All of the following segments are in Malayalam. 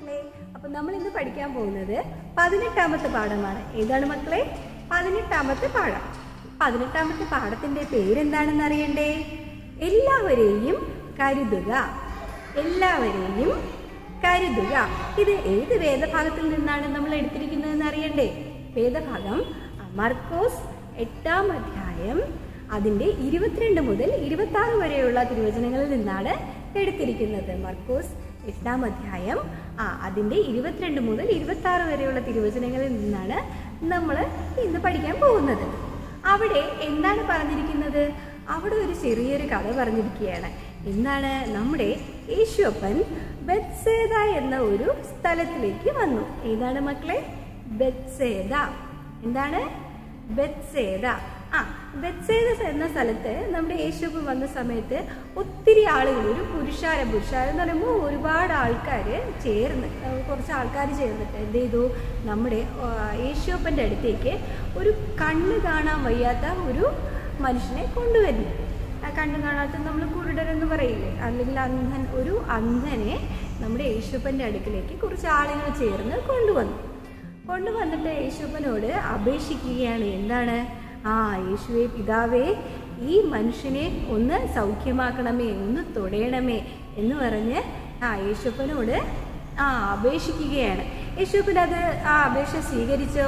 മക്കളെ അപ്പൊ നമ്മൾ ഇന്ന് പഠിക്കാൻ പോകുന്നത് പതിനെട്ടാമത്തെ പാഠമാണ് ഏതാണ് മക്കളെ പതിനെട്ടാമത്തെ പാഠം പതിനെട്ടാമത്തെ പാഠത്തിന്റെ പേരെന്താണെന്ന് അറിയണ്ടേ എല്ലാവരെയും കരുതുക എല്ലാവരെയും കരുതുക ഇത് ഏത് വേദഭാഗത്തിൽ നിന്നാണ് നമ്മൾ എടുത്തിരിക്കുന്നതെന്ന് അറിയണ്ടേ വേദഭാഗം മർക്കോസ് എട്ടാം അധ്യായം അതിന്റെ ഇരുപത്തിരണ്ട് മുതൽ ഇരുപത്തി ആറ് വരെയുള്ള തിരുവചനങ്ങളിൽ നിന്നാണ് എടുത്തിരിക്കുന്നത് മർക്കോസ് എട്ടാം അധ്യായം ആ അതിന്റെ ഇരുപത്തിരണ്ട് മുതൽ ഇരുപത്തി ആറ് വരെയുള്ള തിരുവചനങ്ങളിൽ നിന്നാണ് നമ്മൾ ഇന്ന് പഠിക്കാൻ പോകുന്നത് അവിടെ എന്താണ് പറഞ്ഞിരിക്കുന്നത് അവിടെ ഒരു ചെറിയൊരു കഥ പറഞ്ഞിരിക്കുകയാണ് എന്താണ് നമ്മുടെ യേശുപ്പൻ ബെത്സേദ എന്ന ഒരു സ്ഥലത്തിലേക്ക് വന്നു ഏതാണ് മക്കളെ ബെത്സേദ എന്താണ് ബെത്സേദ ആ ബെത്സേദ എന്ന സ്ഥലത്ത് നമ്മുടെ യേശുപ്പ് വന്ന സമയത്ത് ഒത്തിരി ആളുകൾ ഒരു പുരുഷാരം പുരുഷാരം എന്ന് പറയുമ്പോൾ ഒരുപാട് ആൾക്കാർ ചേർന്ന് അഹ് കുറച്ച് ആൾക്കാർ ചേർന്നിട്ട് എന്ത് ചെയ്തു നമ്മുടെ ആ, യേശുപ്പൻ്റെ അടുത്തേക്ക് ഒരു കണ്ണ് കാണാൻ വയ്യാത്ത ഒരു മനുഷ്യനെ കൊണ്ടുവരുന്നു ആ കണ്ണ് കാണാത്ത നമ്മൾ കുരുടരെന്ന് പറയില്ലേ അല്ലെങ്കിൽ അന്ധൻ ഒരു അന്ധനെ നമ്മുടെ യേശുപ്പൻ്റെ അടുക്കിലേക്ക് കുറച്ച് ആളുകൾ ചേർന്ന് കൊണ്ടുവന്നു കൊണ്ടുവന്നിട്ട് യേശുപ്പനോട് അപേക്ഷിക്കുകയാണ് എന്താണ് ആ യേശുവെ പിതാവേ ഈ മനുഷ്യനെ ഒന്ന് സൗഖ്യമാക്കണമേ ഒന്ന് തൊടയണമേ എന്ന് പറഞ്ഞ് ആ യേശുപ്പനോട് ആ അപേക്ഷിക്കുകയാണ് യേശുപ്പൻ അത് ആ അപേക്ഷ സ്വീകരിച്ചോ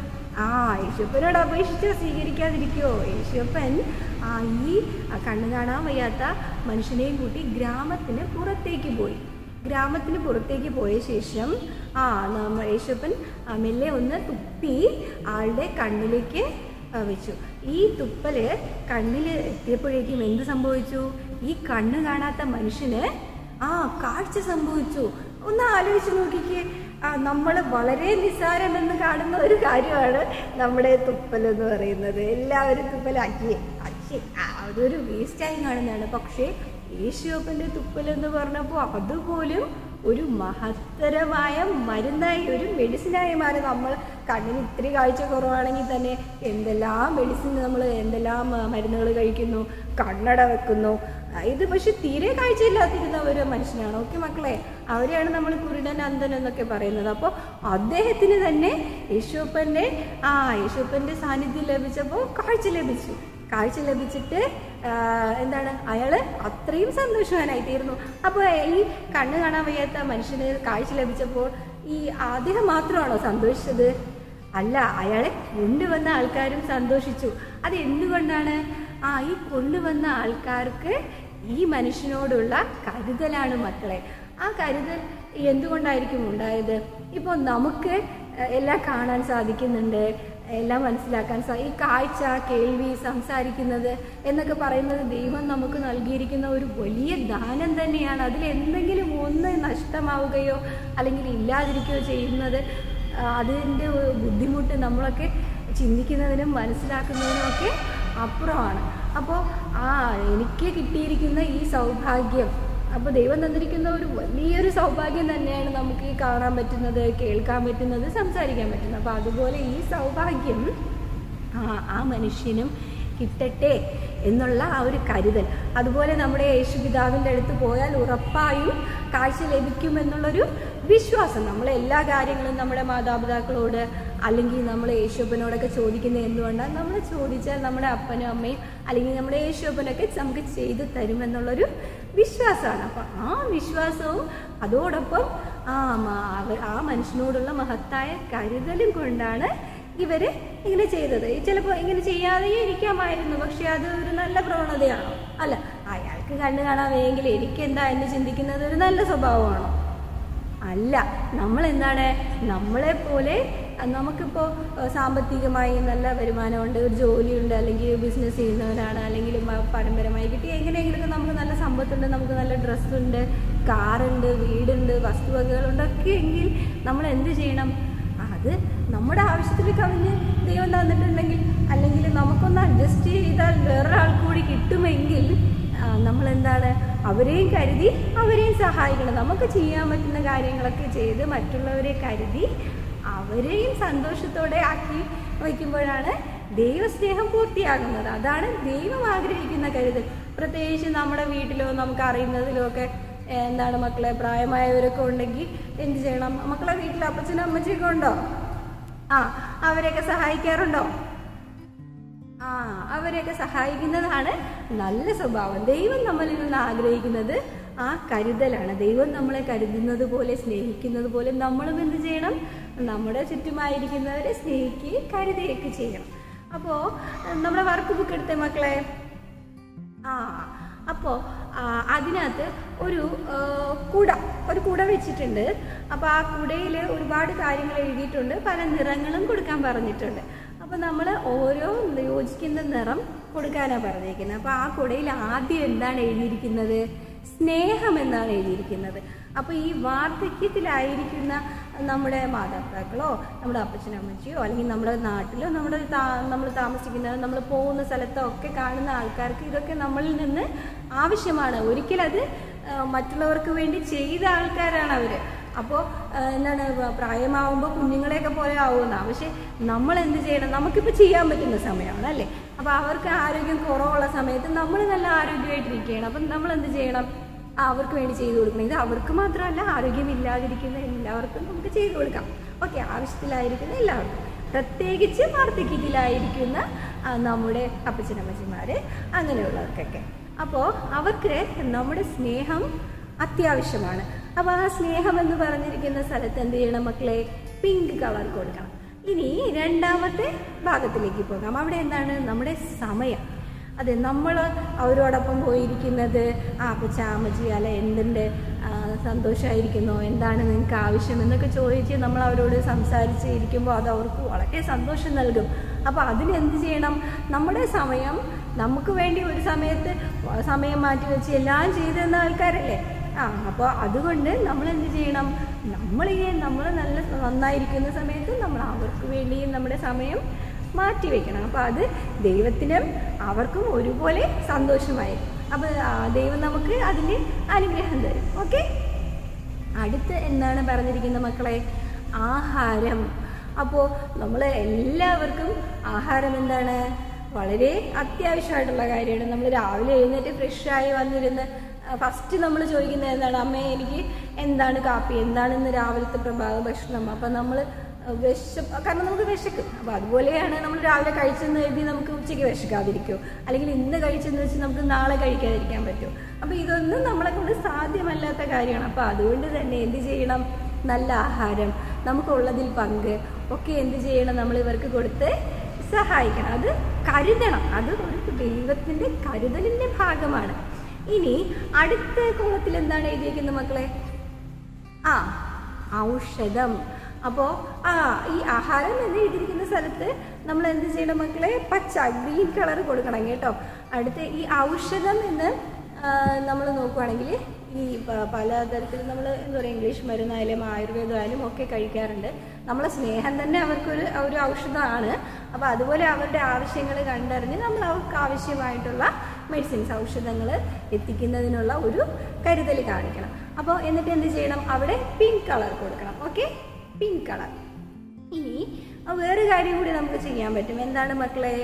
ആ യേശുപ്പനോട് അപേക്ഷിച്ചോ സ്വീകരിക്കാതിരിക്കോ യേശുപ്പൻ ആ ഈ ആ കണ്ണു കാണാൻ വയ്യാത്ത മനുഷ്യനെയും കൂട്ടി ഗ്രാമത്തിന് പുറത്തേക്ക് പോയി ഗ്രാമത്തിന് പുറത്തേക്ക് പോയ ശേഷം ആ നമ്മ യേശുപ്പൻ ആ, മെല്ലെ ഒന്ന് തുപ്പി ആളുടെ കണ്ണിലേക്ക് ആ, വെച്ചു ഈ തുപ്പല് കണ്ണിൽ എത്തിയപ്പോഴേക്കും എന്ത് സംഭവിച്ചു ഈ കണ്ണ് കാണാത്ത മനുഷ്യന് ആ കാഴ്ച സംഭവിച്ചു ഒന്ന് ആലോചിച്ച് നോക്കിക്കേ ആ നമ്മൾ വളരെ നിസ്സാരമെന്ന് കാണുന്ന ഒരു കാര്യമാണ് നമ്മുടെ തുപ്പൽ എന്ന് പറയുന്നത് എല്ലാവരും തുപ്പലാക്കി അച്ഛേ ആ, അതൊരു വേസ്റ്റായി കാണുന്നതാണ് പക്ഷേ യേശുപ്പൻ്റെ തുപ്പൽ എന്ന് പറഞ്ഞപ്പോൾ അതുപോലും ഒരു മഹത്തരമായ മരുന്നായി ഒരു മെഡിസിനായി മാറി നമ്മൾ കണ്ണിന് ഇത്തിരി കാഴ്ച കുറവാണെങ്കിൽ തന്നെ എന്തെല്ലാം മെഡിസിൻ നമ്മൾ എന്തെല്ലാം മരുന്നുകൾ കഴിക്കുന്നു കണ്ണട വെക്കുന്നു ആ, ഇത് പക്ഷെ തീരെ കാഴ്ചയില്ലാതിരുന്ന ഒരു മനുഷ്യനാണ് ഓക്കെ മക്കളെ അവരെയാണ് നമ്മൾ കുരുടൻ അന്ധൻ എന്നൊക്കെ പറയുന്നത് അപ്പോൾ അദ്ദേഹത്തിന് തന്നെ യേശുപ്പൻ്റെ ആ യേശുപ്പൻ്റെ സാന്നിധ്യം ലഭിച്ചപ്പോൾ കാഴ്ച ലഭിച്ചു കാഴ്ച ലഭിച്ചിട്ട് ആ, എന്താണ് അയാൾ അത്രയും സന്തോഷവാനായി തീർന്നു അപ്പോൾ ഈ കണ്ണ് കാണാൻ വയ്യാത്ത മനുഷ്യന് കാഴ്ച ലഭിച്ചപ്പോൾ ഈ അദ്ദേഹം മാത്രമാണോ സന്തോഷിച്ചത് അല്ല അയാളെ കൊണ്ടുവന്ന ആൾക്കാരും സന്തോഷിച്ചു അത് എന്തുകൊണ്ടാണ് ആ ഈ കൊണ്ടുവന്ന ആൾക്കാർക്ക് ഈ മനുഷ്യനോടുള്ള കരുതലാണ് മക്കളെ ആ കരുതൽ എന്തുകൊണ്ടായിരിക്കും ഉണ്ടായത് ഇപ്പോൾ നമുക്ക് എഹ്, എല്ലാം കാണാൻ സാധിക്കുന്നുണ്ട് എല്ലാം മനസ്സിലാക്കാൻ സാ ഈ കാഴ്ച കേൾവി സംസാരിക്കുന്നത് എന്നൊക്കെ പറയുന്നത് ദൈവം നമുക്ക് നൽകിയിരിക്കുന്ന ഒരു വലിയ ദാനം തന്നെയാണ് അതിൽ എന്തെങ്കിലും ഒന്ന് നഷ്ടമാവുകയോ അല്ലെങ്കിൽ ഇല്ലാതിരിക്കുകയോ ചെയ്യുന്നത് ആ, അതിൻ്റെ ഒരു ബുദ്ധിമുട്ട് നമ്മളൊക്കെ ചിന്തിക്കുന്നതിനും മനസ്സിലാക്കുന്നതിനും ഒക്കെ അപ്പുറമാണ് അപ്പോൾ ആ എനിക്ക് കിട്ടിയിരിക്കുന്ന ഈ സൗഭാഗ്യം അപ്പോൾ ദൈവം തന്നിരിക്കുന്ന ഒരു വലിയൊരു സൗഭാഗ്യം തന്നെയാണ് നമുക്ക് ഈ കാണാൻ പറ്റുന്നത് കേൾക്കാൻ പറ്റുന്നത് സംസാരിക്കാൻ പറ്റുന്നത് അപ്പോൾ അതുപോലെ ഈ സൗഭാഗ്യം ആ ആ മനുഷ്യനും കിട്ടട്ടെ എന്നുള്ള ആ ഒരു കരുതൽ അതുപോലെ നമ്മുടെ യേശു പിതാവിൻ്റെ അടുത്ത് പോയാൽ ഉറപ്പായും കാഴ്ച ലഭിക്കുമെന്നുള്ളൊരു വിശ്വാസം നമ്മൾ എല്ലാ കാര്യങ്ങളും നമ്മുടെ മാതാപിതാക്കളോട് അല്ലെങ്കിൽ നമ്മൾ യേശുപ്പനോടൊക്കെ ചോദിക്കുന്നത് എന്തുകൊണ്ടാണ് നമ്മൾ ചോദിച്ചാൽ നമ്മുടെ അപ്പനും അമ്മയും അല്ലെങ്കിൽ നമ്മുടെ യേശുപ്പനൊക്കെ നമുക്ക് ചെയ്തു തരുമെന്നുള്ളൊരു വിശ്വാസമാണ് അപ്പം ആ വിശ്വാസവും അതോടൊപ്പം ആ മ- അവ- ആ മനുഷ്യനോടുള്ള മഹത്തായ കരുതലും കൊണ്ടാണ് ഇവര് ഇങ്ങനെ ചെയ്തത് ചിലപ്പോൾ ഇങ്ങനെ ചെയ്യാതെ ഇരിക്കാമായിരുന്നു പക്ഷെ അത് ഒരു നല്ല പ്രവണതയാണോ അല്ല അയാൾക്ക് കണ്ണു കാണാൻ വയ്യെങ്കിൽ എനിക്ക് എന്താ എന്ന് ചിന്തിക്കുന്നത് ഒരു നല്ല സ്വഭാവമാണോ അല്ല നമ്മൾ എന്താണ് നമ്മളെ പോലെ നമുക്കിപ്പോൾ സാമ്പത്തികമായി നല്ല വരുമാനമുണ്ട് ഒരു ജോലിയുണ്ട് അല്ലെങ്കിൽ ബിസിനസ് ചെയ്യുന്നവരാണ് അല്ലെങ്കിൽ മ- പരമ്പരമായി കിട്ടി എങ്ങനെയെങ്കിലുമൊക്കെ നമുക്ക് നല്ല സമ്പത്തുണ്ട് നമുക്ക് നല്ല ഡ്രസ്സുണ്ട് കാറുണ്ട് വീടുണ്ട് വസ്തുവകകളുണ്ട് ഒക്കെ എങ്കിൽ നമ്മൾ എന്ത് ചെയ്യണം അത് നമ്മുടെ ആവശ്യത്തിൽ കവിഞ്ഞ് ദൈവം തന്നിട്ടുണ്ടെങ്കിൽ അല്ലെങ്കിൽ നമുക്കൊന്ന് അഡ്ജസ്റ്റ് ചെയ്താൽ വേറൊരാൾ കൂടി കിട്ടുമെങ്കിൽ ആ, നമ്മൾ എന്താണ് അവരെയും കരുതി അവരെയും സഹായിക്കണം നമുക്ക് ചെയ്യാൻ പറ്റുന്ന കാര്യങ്ങളൊക്കെ ചെയ്ത് മറ്റുള്ളവരെ കരുതി അവരെയും സന്തോഷത്തോടെ ആക്കി വയ്ക്കുമ്പോഴാണ് ദൈവസ്നേഹം പൂർത്തിയാകുന്നത് അതാണ് ദൈവം ആഗ്രഹിക്കുന്ന കരുതൽ പ്രത്യേകിച്ച് നമ്മുടെ വീട്ടിലോ നമുക്ക് അറിയുന്നതിലോ ഒക്കെ എന്താണ് മക്കളെ പ്രായമായവരൊക്കെ ഉണ്ടെങ്കിൽ എന്ത് ചെയ്യണം മക്കളെ വീട്ടിൽ അപ്പച്ചനും അമ്മച്ചിയൊക്കെ ഉണ്ടോ ആ അവരെയൊക്കെ സഹായിക്കാറുണ്ടോ ആ അവരെയൊക്കെ സഹായിക്കുന്നതാണ് നല്ല സ്വഭാവം ദൈവം നമ്മളിൽ നിന്ന് ആഗ്രഹിക്കുന്നത് ആ കരുതലാണ് ദൈവം നമ്മളെ കരുതുന്നത് പോലെ സ്നേഹിക്കുന്നത് പോലെ നമ്മളും എന്ത് ചെയ്യണം നമ്മുടെ ചുറ്റുമായിരിക്കുന്നവരെ സ്നേഹിക്കുകയും കരുതുകയൊക്കെ ചെയ്യണം അപ്പോൾ നമ്മുടെ വർക്ക് ബുക്ക് എടുത്തേ മക്കളെ ആ അപ്പോൾ അതിനകത്ത് ഒരു ആ, കുട ഒരു കുട വെച്ചിട്ടുണ്ട് അപ്പോൾ ആ കുടയിൽ ഒരുപാട് കാര്യങ്ങൾ എഴുതിയിട്ടുണ്ട് പല നിറങ്ങളും കൊടുക്കാൻ പറഞ്ഞിട്ടുണ്ട് അപ്പോൾ നമ്മൾ ഓരോ യോജിക്കുന്ന നിറം കൊടുക്കാനാണ് പറഞ്ഞിരിക്കുന്നത് അപ്പോൾ ആ കുടയിൽ ആദ്യം എന്താണ് എഴുതിയിരിക്കുന്നത് സ്നേഹം എന്നാണ് എഴുതിയിരിക്കുന്നത് അപ്പോൾ ഈ വാർദ്ധക്യത്തിലായിരിക്കുന്ന നമ്മുടെ മാതാപിതാക്കളോ നമ്മുടെ അപ്പച്ചനും അമ്മച്ചിയോ അല്ലെങ്കിൽ നമ്മുടെ നാട്ടിലോ നമ്മുടെ നമ്മൾ താമസിക്കുന്ന നമ്മൾ പോകുന്ന സ്ഥലത്തോ ഒക്കെ കാണുന്ന ആൾക്കാർക്ക് ഇതൊക്കെ നമ്മളിൽ നിന്ന് ആവശ്യമാണ് ഒരിക്കലത് ആ, മറ്റുള്ളവർക്ക് വേണ്ടി ചെയ്ത ആൾക്കാരാണ് അവർ അപ്പോൾ എന്താണ് വ- പ്രായമാവുമ്പോൾ കുഞ്ഞുങ്ങളെയൊക്കെ പോലെ ആവുമെന്നാ പക്ഷെ നമ്മൾ എന്ത് ചെയ്യണം നമുക്കിപ്പോൾ ചെയ്യാൻ പറ്റുന്ന സമയമാണ് അല്ലേ അപ്പോൾ അവർക്ക് ആരോഗ്യം കുറവുള്ള സമയത്ത് നമ്മൾ നല്ല ആരോഗ്യമായിട്ടിരിക്കുകയാണ് അപ്പം നമ്മൾ എന്ത് ചെയ്യണം ആ, അവർക്ക് വേണ്ടി ചെയ്തു കൊടുക്കണം ഇത് അവർക്ക് മാത്രമല്ല ആരോഗ്യമില്ലാതിരിക്കുന്ന എല്ലാവർക്കും നമുക്ക് ചെയ്തു കൊടുക്കാം ഓക്കെ ആവശ്യത്തിലായിരിക്കുന്ന എല്ലാവർക്കും പ്രത്യേകിച്ച് വാർദ്ധക്യത്തിലായിരിക്കുന്ന ആ, നമ്മുടെ അപ്പച്ചനമ്മച്ചിമാർ അങ്ങനെയുള്ളവർക്കൊക്കെ അപ്പോൾ അവർക്ക് നമ്മുടെ സ്നേഹം അത്യാവശ്യമാണ് അപ്പോൾ ആ സ്നേഹം എന്ന് പറഞ്ഞിരിക്കുന്ന സ്ഥലത്ത് എന്ത് ചെയ്യണം മക്കളെ പിങ്ക് കളർ കൊടുക്കണം ഇനി രണ്ടാമത്തെ ഭാഗത്തിലേക്ക് പോകാം അവിടെ എന്താണ് നമ്മുടെ സമയം അതെ നമ്മൾ അവരോടൊപ്പം പോയിരിക്കുന്നത് ആ അപ്പച്ച അമ്മച്ചി അല്ല എന്തിൻ്റെ സന്തോഷമായിരിക്കുന്നോ എന്താണ് നിങ്ങൾക്ക് ആവശ്യം എന്നൊക്കെ ചോദിച്ച് നമ്മൾ അവരോട് സംസാരിച്ച് ഇരിക്കുമ്പോൾ അത് അവർക്ക് വളരെ സന്തോഷം നൽകും അപ്പോൾ അതിന് എന്ത് ചെയ്യണം നമ്മുടെ സമയം നമുക്ക് വേണ്ടി ഒരു സമയത്ത് സമയം മാറ്റി വെച്ച് എല്ലാം ചെയ്തു തന്ന ആൾക്കാരല്ലേ ആ അപ്പോൾ അതുകൊണ്ട് നമ്മൾ എന്ത് ചെയ്യണം നമ്മൾ ഈ നമ്മൾ നല്ല നന്നായിരിക്കുന്ന സമയത്ത് നമ്മൾ അവർക്ക് വേണ്ടിയും നമ്മുടെ സമയം മാറ്റി വെക്കണം അപ്പോൾ അത് ദൈവത്തിനും അവർക്കും ഒരുപോലെ സന്തോഷമായി അപ്പോൾ ആ, ദൈവം നമുക്ക് അതിന് അനുഗ്രഹം തരും ഓക്കെ അടുത്ത് എന്താണ് പറഞ്ഞിരിക്കുന്നത് മക്കളെ ആഹാരം അപ്പോൾ നമ്മൾ എല്ലാവർക്കും ആഹാരം എന്താണ് വളരെ അത്യാവശ്യമായിട്ടുള്ള കാര്യമാണ് നമ്മൾ രാവിലെ എഴുന്നേറ്റ് ഫ്രഷായി വന്നിരുന്ന് ഫസ്റ്റ് നമ്മൾ ചോദിക്കുന്നത് എന്താണ് അമ്മേ എനിക്ക് എന്താണ് കാപ്പി എന്താണ് ഇന്ന് രാവിലത്തെ പ്രഭാത ഭക്ഷണം അപ്പം നമ്മൾ വിശ കാരണം നമുക്ക് വിശക്കും അപ്പോൾ അതുപോലെയാണ് നമ്മൾ രാവിലെ കഴിച്ചെന്ന് കരുതി നമുക്ക് ഉച്ചയ്ക്ക് വിശക്കാതിരിക്കുമോ അല്ലെങ്കിൽ ഇന്ന് കഴിച്ചെന്ന് വെച്ച് നമുക്ക് നാളെ കഴിക്കാതിരിക്കാൻ പറ്റുമോ അപ്പോൾ ഇതൊന്നും നമ്മളെ കൊണ്ട് സാധ്യമല്ലാത്ത കാര്യമാണ് അപ്പോൾ അതുകൊണ്ട് തന്നെ എന്ത് ചെയ്യണം നല്ല ആഹാരം നമുക്കുള്ളതിൽ പങ്ക് ഒക്കെ എന്ത് ചെയ്യണം നമ്മൾ ഇവർക്ക് കൊടുത്ത് സഹായിക്കണം അത് കരുതണം അത് ഒരു ദൈവത്തിൻ്റെ കരുതലിൻ്റെ ഭാഗമാണ് ഇനി അടുത്ത കോളത്തിൽ എന്താണ് എഴുതിയിരിക്കുന്നത് മക്കളെ ആ ഔഷധം അപ്പോൾ ആ ഈ ആഹാരം എന്ന് എഴുതിയിരിക്കുന്ന സ്ഥലത്ത് നമ്മൾ എന്ത് ചെയ്യണം മക്കളെ പച്ച ഗ്രീൻ കളർ കൊടുക്കണം കേട്ടോ അടുത്ത് ഈ ഔഷധം എന്ന് നമ്മൾ നോക്കുവാണെങ്കിൽ ഈ പ- പലതരത്തിൽ നമ്മൾ എന്താ പറയുക ഇംഗ്ലീഷ് മരുന്നായാലും ആയുർവേദമായാലും ഒക്കെ കഴിക്കാറുണ്ട് നമ്മളെ സ്നേഹം തന്നെ അവർക്കൊരു ഒരു ഔഷധമാണ് അപ്പോൾ അതുപോലെ അവരുടെ ആവശ്യങ്ങൾ കണ്ടറിഞ്ഞ് നമ്മൾ അവർക്ക് ആവശ്യമായിട്ടുള്ള മെഡിസിൻസ് ഔഷധങ്ങൾ എത്തിക്കുന്നതിനുള്ള ഒരു കരുതൽ കാണിക്കണം അപ്പോൾ എന്നിട്ട് എന്ത് ചെയ്യണം അവിടെ പിങ്ക് കളർ കൊടുക്കണം ഓക്കെ പിങ്ക് കളർ ഇനി ആ വേറെ കാര്യം കൂടി നമുക്ക് ചെയ്യാൻ പറ്റും എന്താണ് മക്കളെ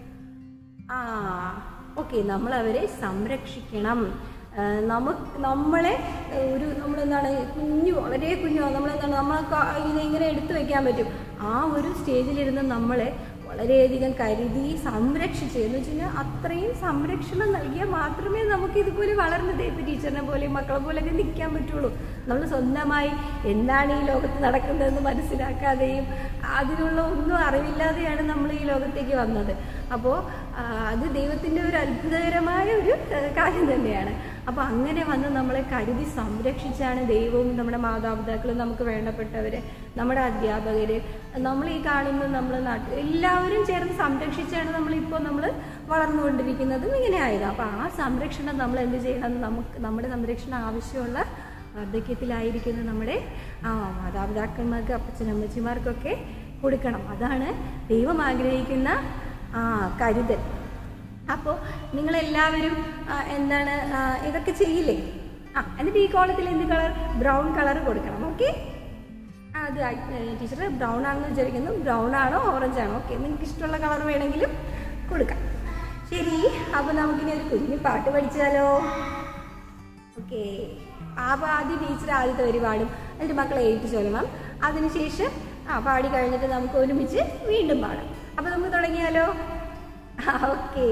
ആ ഓക്കെ നമ്മൾ അവരെ സംരക്ഷിക്കണം ആ, നമുക്ക് നമ്മളെ ആ, ഒരു നമ്മളെന്താണ് കുഞ്ഞു വളരെ കുഞ്ഞു നമ്മളെന്താണ് നമ്മളെ ക- ഇങ്ങനെ ഇങ്ങനെ എടുത്തു വെക്കാൻ പറ്റും ആ ഒരു സ്റ്റേജിലിരുന്ന് നമ്മളെ വളരെയധികം കരുതി സംരക്ഷിച്ച് എന്ന് വെച്ച് കഴിഞ്ഞാൽ അത്രയും സംരക്ഷണം നൽകിയാൽ മാത്രമേ നമുക്ക് ഇതുപോലെ വളർന്നത് ഇപ്പം ടീച്ചറിനെ പോലെ മക്കളെ പോലെയൊക്കെ നിൽക്കാൻ പറ്റുള്ളൂ നമ്മൾ സ്വന്തമായി എന്താണ് ഈ ലോകത്ത് നടക്കുന്നതെന്ന് മനസ്സിലാക്കാതെയും അതിനുള്ള ഒന്നും അറിവില്ലാതെയാണ് നമ്മൾ ഈ ലോകത്തേക്ക് വന്നത് അപ്പോൾ അത് ദൈവത്തിൻ്റെ ഒരു അത്ഭുതകരമായ ഒരു ആ, കാര്യം തന്നെയാണ് അപ്പോൾ അങ്ങനെ വന്ന് നമ്മളെ കരുതി സംരക്ഷിച്ചാണ് ദൈവവും നമ്മുടെ മാതാപിതാക്കളും നമുക്ക് വേണ്ടപ്പെട്ടവർ നമ്മുടെ അധ്യാപകർ നമ്മൾ ഈ കാണുന്ന നമ്മൾ നാട്ടിൽ എല്ലാവരും ചേർന്ന് സംരക്ഷിച്ചാണ് നമ്മളിപ്പോൾ നമ്മൾ വളർന്നുകൊണ്ടിരിക്കുന്നതും ഇങ്ങനെ ആയത് അപ്പോൾ ആ സംരക്ഷണം നമ്മൾ എന്ത് ചെയ്യണം നമുക്ക് നമ്മുടെ സംരക്ഷണം ആവശ്യമുള്ള വാർദ്ധക്യത്തിലായിരിക്കുന്ന നമ്മുടെ ആ മാതാപിതാക്കന്മാർക്ക് അപ്പച്ചനമ്മച്ചിമാർക്കൊക്കെ കൊടുക്കണം അതാണ് ദൈവം ആഗ്രഹിക്കുന്ന ആ കരുതൽ അപ്പോൾ നിങ്ങളെല്ലാവരും ആ, എന്താണ് ആ, ഇതൊക്കെ ചെയ്യില്ലേ ആ എന്നിട്ട് ഈ കോളത്തിൽ എന്ത് കളർ ബ്രൗൺ കളർ കൊടുക്കണം ഓക്കെ അത് ടീച്ചർ ബ്രൗൺ ആണെന്ന് വിചാരിക്കുന്നു ബ്രൗൺ ആണോ ഓറഞ്ച് ആണോ ഓക്കെ നിങ്ങൾക്ക് ഇഷ്ടമുള്ള കളർ വേണമെങ്കിലും കൊടുക്കാം ശരി അപ്പോൾ നമുക്കിനി ഒരു കുഞ്ഞു പാട്ട് പഠിച്ചാലോ ഓക്കെ അപ്പോൾ ആദ്യം ടീച്ചർ ആദ്യത്തെ വരി പാടും എന്നിട്ട് മക്കളെ ഏറ്റു ചൊല്ലണം അതിനുശേഷം ആ പാടി കഴിഞ്ഞിട്ട് നമുക്ക് ഒരുമിച്ച് വീണ്ടും പാടാം അപ്പോൾ നമുക്ക് തുടങ്ങിയാലോ ഓക്കെ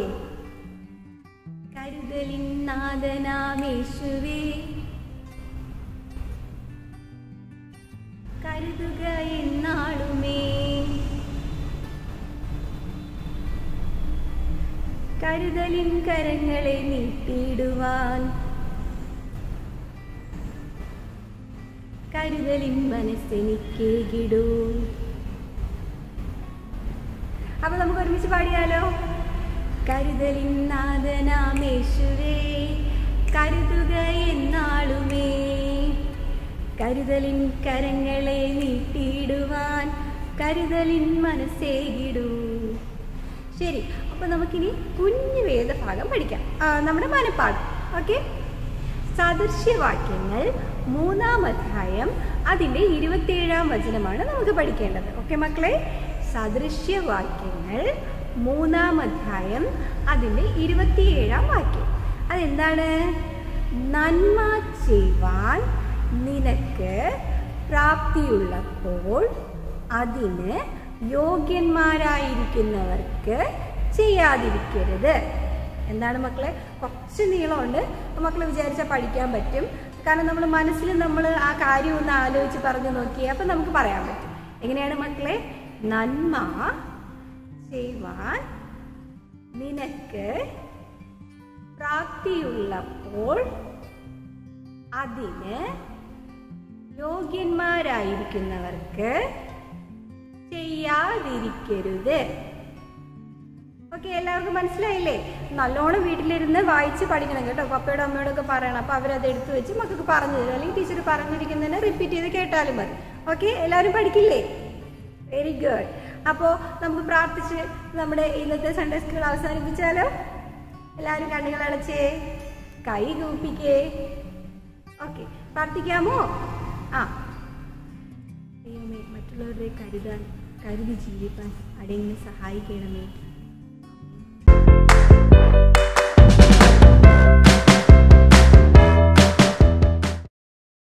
കരുതലിൻ നാദനാമേശുവേ കരുതുക എന്നാളുമേ കരുതലിൻ കരങ്ങളെ നീട്ടിയിടുവാൻ കരുതലിൻ മനസ്സെനിക്കേകിടൂ അപ്പൊ നമുക്ക് ഒരുമിച്ച് പാടിയാലോ കരുതലിൻ നാദനാമേശുവേ കരുതുക എന്നാളുമേ കരുതലിൻ കരങ്ങളെ നീട്ടിയിടുവാൻ കരുതലിൻ മനസ്സേകിടൂ ശരി അപ്പൊ നമുക്കിനി കുഞ്ഞു വേദഭാഗം പഠിക്കാം ആ, നമ്മുടെ മനപ്പാഠം ഓക്കെ സദൃശ്യവാക്യങ്ങൾ മൂന്നാം അധ്യായം അതിൻ്റെ ഇരുപത്തിയേഴാം വചനമാണ് നമുക്ക് പഠിക്കേണ്ടത് ഓക്കെ മക്കളെ സദൃശ്യവാക്യങ്ങൾ മൂന്നാം അധ്യായം അതിൻ്റെ ഇരുപത്തിയേഴാം വാക്യം അതെന്താണ് നന്മ ചെയ്യുവാൻ നിനക്ക് പ്രാപ്തിയുള്ളപ്പോൾ അതിന് യോഗ്യന്മാരായിരിക്കുന്നവർക്ക് ചെയ്യാതിരിക്കരുത് എന്താണ് മക്കളെ കുറച്ച് നീളമുണ്ട് മക്കൾ വിചാരിച്ചാൽ പഠിക്കാൻ പറ്റും കാരണം നമ്മൾ മനസ്സിൽ നമ്മൾ ആ കാര്യം ഒന്ന് ആലോചിച്ച് പറഞ്ഞു നോക്കിയാൽ അപ്പം നമുക്ക് പറയാൻ പറ്റും എങ്ങനെയാണ് മക്കളെ നന്മ ചെയ്യുവാൻ നിനക്ക് പ്രാപ്തിയുള്ളപ്പോൾ അതിന് യോഗ്യന്മാരായിരിക്കുന്നവർക്ക് ചെയ്യാതിരിക്കരുത് ഓക്കെ എല്ലാവർക്കും മനസ്സിലായില്ലേ നല്ലോണം വീട്ടിലിരുന്ന് വായിച്ച് പഠിക്കണം കേട്ടോ പപ്പയോടും അമ്മയോടൊക്കെ പറയണം അപ്പോൾ അവരത് എടുത്തു വെച്ച് മക്കൾക്ക് പറഞ്ഞു തരും അല്ലെങ്കിൽ ടീച്ചർ പറഞ്ഞിരിക്കുന്നതിന് റിപ്പീറ്റ് ചെയ്ത് കേട്ടാലും മതി ഓക്കെ എല്ലാവരും പഠിക്കില്ലേ വെരി ഗുഡ് അപ്പോൾ നമുക്ക് പ്രാർത്ഥിച്ച് നമ്മുടെ ഇന്നത്തെ സൺഡേ സ്കൂൾ അവസാനിപ്പിച്ചാലോ എല്ലാവരും കണ്ണുകൾ അടച്ചേ കൈ കൂപ്പിക്കേ ഓക്കെ പ്രാർത്ഥിക്കാമോ ആ ദൈവമേ മറ്റുള്ളവരെ കരുതാൻ കരുതി ജീവിക്കാൻ അടങ്ങിനെ സഹായിക്കണമേ